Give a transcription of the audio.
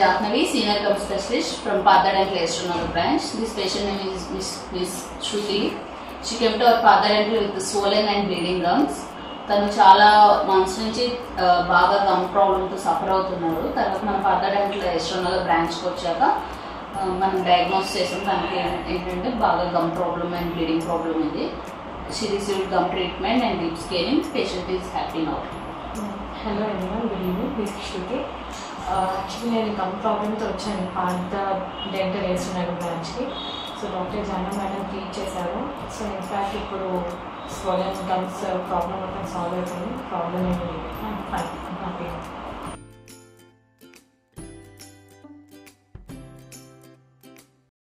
Jahnavi, senior gum specialist from Father Dental Astronaut branch. This patient name is Miss, Miss Shruti. She came to our Father Dental with swollen and bleeding gums. తను చాలా months నుంచి ఆ, బాగా gum ప్రాబ్లంతో suffer అవుతున్నారు తర్వాత మన father dental ఎస్ట్రోనల్ బ్రాంచ్కి వచ్చాక ఆ, మనం డయాగ్నోస్ చేసాం తనకి ఏంటంటే బాగా gum problem and bleeding problem ఇది she received gum treatment and deep scanning patient is happy now hello everyone good evening this Shruti actually నేను గమ్ ప్రాబ్లమ్తో వచ్చాను పాత డెంటల్ వేస్తున్నాను బ్రాంచ్కి so doctor Jana madam treat చేశారు సో ఇన్ఫ్యాక్ట్ ఇప్పుడు స్వోలన్ గమ్స్ ప్రాబ్లమ్ మొత్తం సాల్వ్ అవుతుంది ప్రాబ్లమ్ ఏమి లేదు ఫైన్ హ్యాపీ